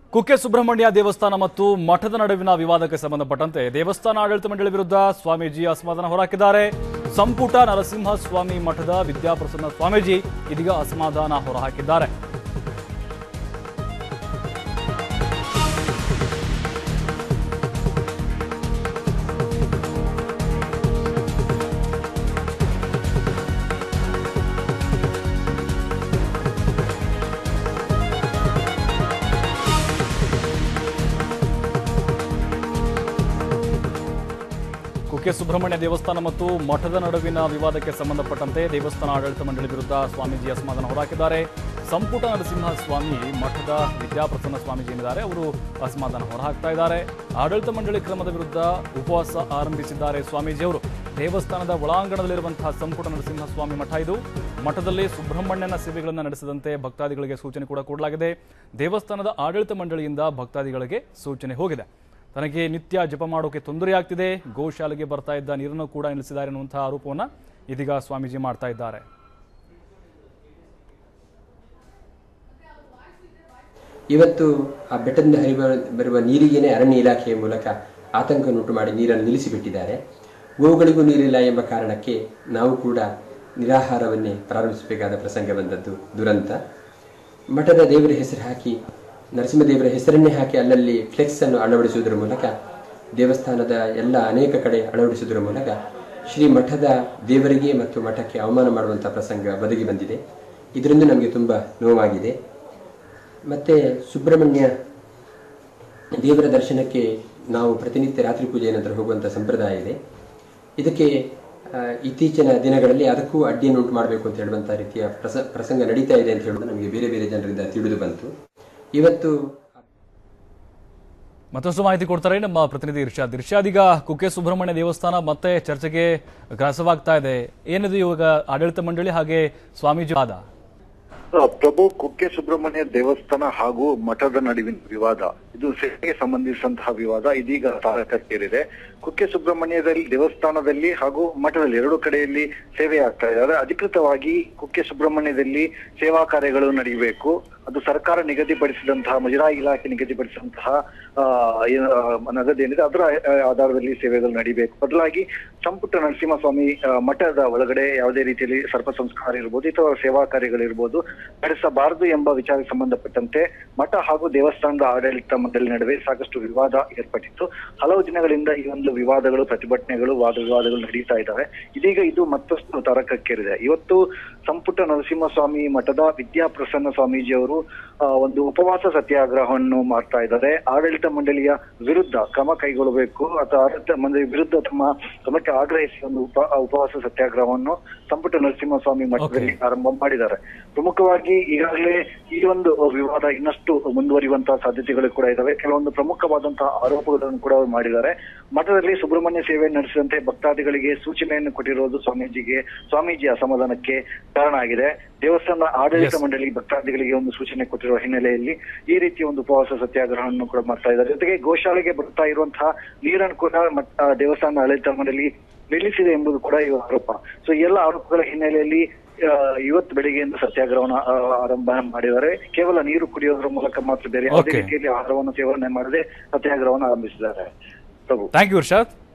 ಕುಕ್ಕೆ ಸುಬ್ರಹ್ಮಣ್ಯ ದೇವಸ್ಥಾನ ಮತ್ತು ಮಠದ ನಡುವಿನ ವಿವಾದಕ್ಕೆ ಸಂಬಂಧಪಟ್ಟಂತೆ ದೇವಸ್ಥಾನ ಆಡಳಿತ ಮಂಡಳಿ ವಿರುದ್ಧ ಸ್ವಾಮೀಜಿ ಅಸಮಾಧಾನ ಹೊರಹಾಕಿದ್ದಾರೆ ಸಂಪುಟ ನರಸಿಂಹ ಸ್ವಾಮಿ ಮಠದ ವಿದ್ಯಾಪ್ರಸನ್ನ ಸ್ವಾಮೀಜಿ ಇದೀಗ ಅಸಮಾಧಾನ ಹೊರಹಾಕಿದ್ದಾರೆ ಕುಕ್ಕೆ ಸುಬ್ರಹ್ಮಣ್ಯ ದೇವಸ್ಥಾನ ಮತ್ತು ಮಠದ ನಡುವಿನ ವಿವಾದಕ್ಕೆ ಸಂಬಂಧಪಟ್ಟಂತೆ ದೇವಸ್ಥಾನ ಆಡಳಿತ ಮಂಡಳಿ ವಿರುದ್ಧ ಸ್ವಾಮೀಜಿ ಅಸಮಾಧಾನ ಹೊರಹಾಕಿದ್ದಾರೆ ಸಂಪುಟ ನರಸಿಂಹ ಸ್ವಾಮಿ ಮಠದ ವಿದ್ಯಾಪ್ರಸನ್ನ ಸ್ವಾಮೀಜಿ ಏನಿದ್ದಾರೆ ಅವರು ಅಸಮಾಧಾನ ಹೊರಹಾಕ್ತಾ ಇದ್ದಾರೆ ಆಡಳಿತ ಮಂಡಳಿ ಕ್ರಮದ ವಿರುದ್ಧ ಉಪವಾಸ ಆರಂಭಿಸಿದ್ದಾರೆ ಸ್ವಾಮೀಜಿ ಅವರು ದೇವಸ್ಥಾನದ ಒಳಾಂಗಣದಲ್ಲಿರುವಂತಹ ಸಂಪುಟ ನರಸಿಂಹ ಸ್ವಾಮಿ ಮಠ ಇದು ಮಠದಲ್ಲಿ ಸುಬ್ರಹ್ಮಣ್ಯನ ಸೇವೆಗಳನ್ನು ನಡೆಸದಂತೆ ಭಕ್ತಾದಿಗಳಿಗೆ ಸೂಚನೆ ಕೂಡ ಕೊಡಲಾಗಿದೆ ದೇವಸ್ಥಾನದ ಆಡಳಿತ ಮಂಡಳಿಯಿಂದ ಭಕ್ತಾದಿಗಳಿಗೆ ಸೂಚನೆ ಹೋಗಿದೆ ತನಗೆ ನಿತ್ಯ ಜಪ ಮಾಡೋಕೆ ತೊಂದರೆಯಾಗ್ತಿದೆ ಗೋಶಾಲೆಗೆ ಬರ್ತಾ ಇದ್ದ ನೀರನ್ನು ಕೂಡ ನಿಲ್ಲಿಸಿದ್ದಾರೆ ಅನ್ನುವಂತಹ ಆರೋಪವನ್ನು ಇದೀಗ ಸ್ವಾಮೀಜಿ ಮಾಡ್ತಾ ಇದ್ದಾರೆ ಇವತ್ತು ಆ ಬೆಟ್ಟದಿಂದ ಹರಿವ ಬರುವ ನೀರಿಗೇನೆ ಅರಣ್ಯ ಇಲಾಖೆಯ ಮೂಲಕ ಆತಂಕವನ್ನುಂಟು ಮಾಡಿ ನೀರನ್ನು ನಿಲ್ಲಿಸಿಬಿಟ್ಟಿದ್ದಾರೆ ಗೋವುಗಳಿಗೂ ನೀರಿಲ್ಲ ಎಂಬ ಕಾರಣಕ್ಕೆ ನಾವು ಕೂಡ ನಿರಾಹಾರವನ್ನೇ ಪ್ರಾರಂಭಿಸಬೇಕಾದ ಪ್ರಸಂಗ ಬಂದದ್ದು ದುರಂತ ಮಠದ ದೇವರ ಹೆಸರು ಹಾಕಿ ನರಸಿಂಹದೇವರ ಹೆಸರನ್ನೇ ಹಾಕಿ ಅಲ್ಲಲ್ಲಿ ಫ್ಲೆಕ್ಸ್ ಅನ್ನು ಅಳವಡಿಸುವುದರ ಮೂಲಕ ದೇವಸ್ಥಾನದ ಎಲ್ಲ ಅನೇಕ ಕಡೆ ಅಳವಡಿಸುವುದರ ಮೂಲಕ ಶ್ರೀ ಮಠದ ದೇವರಿಗೆ ಮತ್ತು ಮಠಕ್ಕೆ ಅವಮಾನ ಮಾಡುವಂಥ ಪ್ರಸಂಗ ಬದುಕಿ ಬಂದಿದೆ ಇದರಿಂದ ನಮಗೆ ತುಂಬ ನೋವಾಗಿದೆ ಮತ್ತು ಸುಬ್ರಹ್ಮಣ್ಯ ದೇವರ ದರ್ಶನಕ್ಕೆ ನಾವು ಪ್ರತಿನಿತ್ಯ ರಾತ್ರಿ ಪೂಜೆಯ ನಂತರ ಹೋಗುವಂಥ ಸಂಪ್ರದಾಯ ಇದೆ ಇದಕ್ಕೆ ಆ, ಇತ್ತೀಚಿನ ದಿನಗಳಲ್ಲಿ ಅದಕ್ಕೂ ಅಡ್ಡಿಯನ್ನು ಉಂಟು ಮಾಡಬೇಕು ಅಂತ ಹೇಳುವಂಥ ರೀತಿಯ ಪ್ರಸ ಪ್ರಸಂಗ ನಡೀತಾ ಇದೆ ಅಂತ ಹೇಳುವುದು ನಮಗೆ ಬೇರೆ ಬೇರೆ ಜನರಿಂದ ತಿಳಿದು ಬಂತು ಇವತ್ತು ಮತ್ತಷ್ಟು ಮಾಹಿತಿ ಕೊಡ್ತಾರೆ ನಮ್ಮ ಪ್ರತಿನಿಧಿ ಇರ್ಷಾದ್ ಇರ್ಷಾದ್ ಈಗ ಕುಕ್ಕೆ ಸುಬ್ರಹ್ಮಣ್ಯ ದೇವಸ್ಥಾನ ಮತ್ತೆ ಚರ್ಚೆಗೆ ಗ್ರಾಸವಾಗ್ತಾ ಇದೆ ಏನಿದು ಇವಾಗ ಆಡಳಿತ ಮಂಡಳಿ ಹಾಗೆ ಸ್ವಾಮೀಜಿ ವಾದ ಆ, ಪ್ರಭು ಕುಕ್ಕೆ ಸುಬ್ರಹ್ಮಣ್ಯ ದೇವಸ್ಥಾನ ಹಾಗೂ ಮಠದ ನಡುವಿನ ವಿವಾದ ಇದು ಸೇವೆಗೆ ಸಂಬಂಧಿಸಿದಂತಹ ವಿವಾದ ಇದೀಗ ತಾರಕಕ್ಕೇರಿದೆ ಕುಕ್ಕೆ ಸುಬ್ರಹ್ಮಣ್ಯದಲ್ಲಿ ದೇವಸ್ಥಾನದಲ್ಲಿ ಹಾಗೂ ಮಠದಲ್ಲಿ ಎರಡು ಕಡೆಯಲ್ಲಿ ಸೇವೆ ಆಗ್ತಾ ಇದೆ ಆದ್ರೆ ಅಧಿಕೃತವಾಗಿ ಕುಕ್ಕೆ ಸುಬ್ರಹ್ಮಣ್ಯದಲ್ಲಿ ಸೇವಾ ಕಾರ್ಯಗಳು ನಡೆಯಬೇಕು ಅದು ಸರ್ಕಾರ ನಿಗದಿಪಡಿಸಿದಂತಹ ಮುಜರಾಯಿ ಇಲಾಖೆ ನಿಗದಿಪಡಿಸಿದಂತಹ ಆ, ಏನು, ಆ, ನಗದು ಏನಿದೆ ಅದರ ಆ, ಆಧಾರದಲ್ಲಿ ಸೇವೆಗಳು ನಡೀಬೇಕು ಬದಲಾಗಿ ಸಂಪುಟ ನರಸಿಂಹಸ್ವಾಮಿ ಆ, ಮಠದ ಒಳಗಡೆ ಯಾವುದೇ ರೀತಿಯಲ್ಲಿ ಸರ್ಪ ಸಂಸ್ಕಾರ ಇರ್ಬೋದು ಅಥವಾ ಸೇವಾ ಕಾರ್ಯಗಳಿರ್ಬೋದು ನಡೆಸಬಾರದು ಎಂಬ ವಿಚಾರಕ್ಕೆ ಸಂಬಂಧಪಟ್ಟಂತೆ ಮಠ ಹಾಗೂ ದೇವಸ್ಥಾನದ ಆಡಳಿತ ಮಂಡಳಿ ನಡುವೆ ಸಾಕಷ್ಟು ವಿವಾದ ಏರ್ಪಟ್ಟಿತ್ತು ಹಲವು ದಿನಗಳಿಂದ ಈ ಒಂದು ವಿವಾದಗಳು ಪ್ರತಿಭಟನೆಗಳು ವಾದ ವಿವಾದಗಳು ನಡೀತಾ ಇದ್ದಾವೆ ಇದೀಗ ಇದು ಮತ್ತಷ್ಟು ತಾರಕಕ್ಕೇರಿದೆ ಇವತ್ತು ಸಂಪುಟ ನರಸಿಂಹಸ್ವಾಮಿ ಮಠದ ವಿದ್ಯಾಪ್ರಸನ್ನ ಸ್ವಾಮೀಜಿ ಅವರು ಆ, ಒಂದು ಉಪವಾಸ ಸತ್ಯಾಗ್ರಹವನ್ನು ಮಾಡ್ತಾ ಇದ್ದಾರೆ ಆಡಳಿತ ಮಂಡಳಿಯ ವಿರುದ್ಧ ಕ್ರಮ ಕೈಗೊಳ್ಳಬೇಕು ಅಥವಾ ಆಡಳಿತ ಮಂಡಳಿ ವಿರುದ್ಧ ತಮ್ಮ ಕ್ರಮಕ್ಕೆ ಆಗ್ರಹಿಸಿ ಒಂದು ಉಪ ಉಪವಾಸ ಸತ್ಯಾಗ್ರಹವನ್ನು ಸಂಪುಟ ನರಸಿಂಹಸ್ವಾಮಿ ಮಠದಲ್ಲಿ ಆರಂಭ ಮಾಡಿದ್ದಾರೆ ಪ್ರಮುಖವಾಗಿ ಈಗಾಗಲೇ ಈ ಒಂದು ವಿವಾದ ಇನ್ನಷ್ಟು ಮುಂದುವರಿಯುವಂತಹ ಸಾಧ್ಯತೆಗಳು ಕೂಡ ಇದಾವೆ ಕೆಲವೊಂದು ಪ್ರಮುಖವಾದಂತಹ ಆರೋಪಗಳನ್ನು ಕೂಡ ಅವರು ಮಾಡಿದ್ದಾರೆ ಮಠದಲ್ಲಿ ಸುಬ್ರಹ್ಮಣ್ಯ ಸೇವೆ ನಡೆಸಿದಂತೆ ಭಕ್ತಾದಿಗಳಿಗೆ ಸೂಚನೆಯನ್ನು ಕೊಟ್ಟಿರೋದು ಸ್ವಾಮೀಜಿಗೆ ಸ್ವಾಮೀಜಿ ಅಸಮಾಧಾನಕ್ಕೆ ಕಾರಣ ಆಗಿದೆ ದೇವಸ್ಥಾನದ ಆಡಳಿತ Yes. ಮಂಡಳಿ ಭಕ್ತಾದಿಗಳಿಗೆ ಒಂದು ಸೂಚನೆ ಕೊಟ್ಟಿರುವ ಹಿನ್ನೆಲೆಯಲ್ಲಿ ಈ ರೀತಿಯ ಒಂದು ಉಪವಾಸ ಸತ್ಯಾಗ್ರಹವನ್ನು ಕೂಡ ಮಾಡ್ತಾ ಇದ್ದಾರೆ ಜೊತೆಗೆ ಗೋಶಾಲೆಗೆ ಬರ್ತಾ ಇರುವಂತಹ ನೀರನ್ನು ಕೂಡ ಮತ್- ಆ, ದೇವಸ್ಥಾನದ ಆಡಳಿತ ಮಂಡಳಿ ನಿಲ್ಲಿಸಿದೆ ಎಂಬುದು ಕೂಡ ಈ ಆರೋಪ ಸೊ ಈ ಎಲ್ಲ ಆರೋಪಗಳ ಹಿನ್ನೆಲೆಯಲ್ಲಿ ಆ, ಇವತ್ತು ಬೆಳಿಗ್ಗೆಯಿಂದ ಸತ್ಯಾಗ್ರಹವನ್ನು ಆ, ಆರಂಭ ಮಾಡಿದ್ದಾರೆ ಕೇವಲ ನೀರು ಕುಡಿಯೋದ್ರ ಮೂಲಕ ಮಾತ್ರ ಬೇರೆ ಯಾವುದೇ Okay. ರೀತಿಯಲ್ಲಿ ಆಹಾರವನ್ನು ಸೇವನೆ ಮಾಡದೆ ಸತ್ಯಾಗ್ರಹವನ್ನು ಆರಂಭಿಸಿದ್ದಾರೆ ಪ್ರಭು ಥ್ಯಾಂಕ್ ಯು ಇರ್ಷಾದ್